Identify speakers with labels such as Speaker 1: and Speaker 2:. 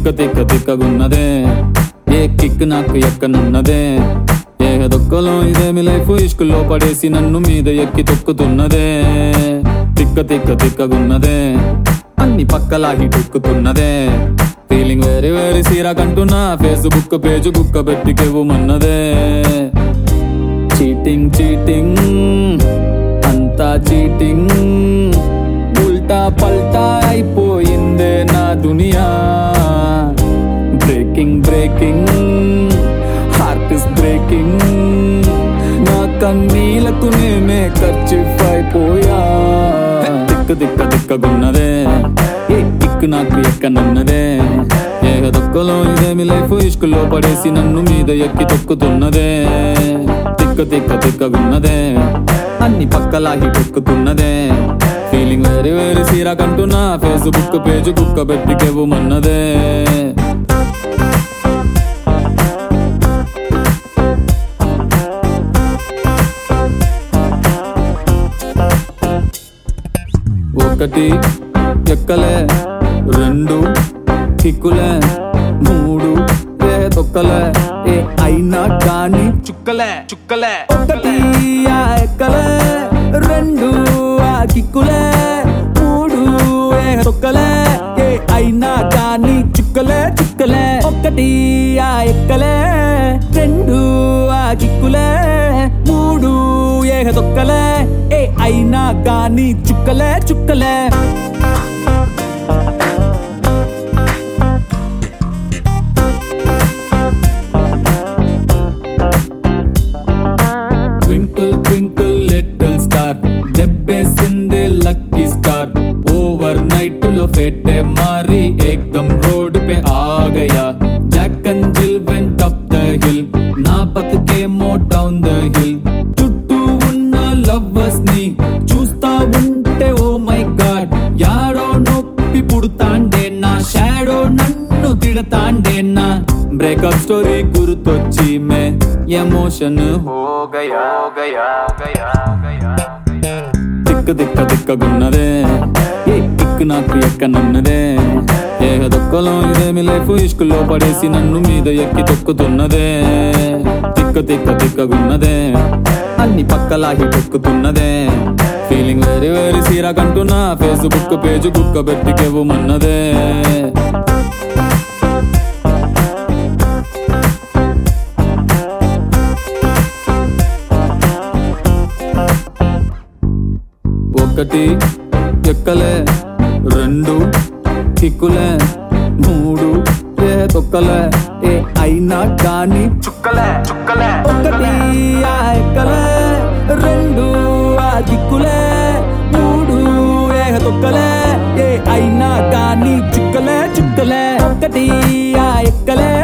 Speaker 1: తిక్క తిక్క తిక్కగున్నదే ఏ కిక్ నాకు ఎక్కనున్నదే ఏ దొక్కలో ఇదేమి లైఫ్ ఇష్కుల్లో పడేసి నన్ను మీద ఎక్కి తొక్కుతున్నదే తిక్క తిక్క తిక్కగున్నదే అన్ని పక్కలాగి తొక్కుతున్నదే ఫీలింగ్ వేరే వేరే సీరా కంటున్నా ఫేస్బుక్ పేజ్ బుక్క పెట్టి కెవ్వుమన్నదే చీటింగ్ చీటింగ్ అంతా చీటింగ్ ఉల్టా పల్టా అయిపోయిందే నా దునియా breaking breaking heart is breaking నా కన్నీలకు నేనే ఖర్చిఫ్ అయిపోయా దిక్క దిక్క దిక్కగున్నదే ఏ దిక్కు నాకు ఎక్కనున్నదే ఏ దొక్కలో ఇదేమి లైఫ్ ఇష్కుల్లో పడేసి నన్ను మీద ఎక్కి తొక్కుతున్నదే తిక్క తిక్క తిక్కగున్నదే అన్ని పక్కలాగి తొక్కుతున్నదే ఫీలింగ్ వేరే వేరే సీరా కంటున్నా ఫేస్బుక్ పేజ్ కుక్క పెట్టి కెవ్వుమన్నదే ఒకటి ఎక్కలే రెండు కిక్కులే మూడు ఏ తొక్కలే ఏ అయినా కానీ
Speaker 2: చుక్కలే చుక్కలే
Speaker 1: ఒకటి ఆ ఎక్కలే రెండు ఆ కిక్కులే మూడు ఏ తొక్కలే ఏ అయినా కానీ చుక్కలే చుక్కలే ఒకటి ఆ ఎక్కలే రెండు ఆ కిక్కులే మూడు ఏ తొక్కలే ఏ అయినా కానీ చుక్కలే చుక్కలే ట్వింకిల్ ట్వింకిల్ లిటిల్ స్టార్ దెబ్బేసిందే లక్కీ స్టార్ ఓవర్ నైట్ లో ఫెట్టే మారి ఏకదం రోడ్ पे आ गया Jack and Jill went up the hill నా బతుకేమో డౌన్ ద హిల్ చుట్టూ ఉన్న లవ్వర్స్ ని చూస్తా ఉంటే ఓ మై గాడ్ యారో నొప్పి పుడుతాండే నా షాడో నన్ను తిడతాండే నా బ్రేకప్ స్టోరీ గుర్తొచ్చి మే ఎమోషన్ హో గయా గయా గయా గయా దిక్క దిక్క దిక్కగున్నదే ఏ కిక్ నాకు ఎక్కనున్నదే ఏ దొక్కలో ఇదేమి లైఫ్ ఇష్కుల్లో పడేసి నన్ను మీద ఎక్కి తొక్కుతున్నదే తిక్క తిక్క తిక్కగున్నదే అన్ని పక్కలాగి తొక్కుతున్నదే ఫీలింగ్ వేరే వేరే సీరా కంటున్నా ఫేస్బుక్ పేజ్ కుక్క పెట్టి కెవ్వుమన్నదే ఒకటి ఎక్కలే రెండు కిక్కులే మూడు ఏ తొక్కలే ఏ అయినా కానీ
Speaker 2: చుక్కలే చుక్కలే
Speaker 1: ఒకటి ఆ ఎక్కలే రెండు ఆ దిక్కులే మూడు ఏ తొక్కలే ఏ అయినా కానీ చుక్కలే చుక్కలే ఒకటి ఆ ఎక్కలే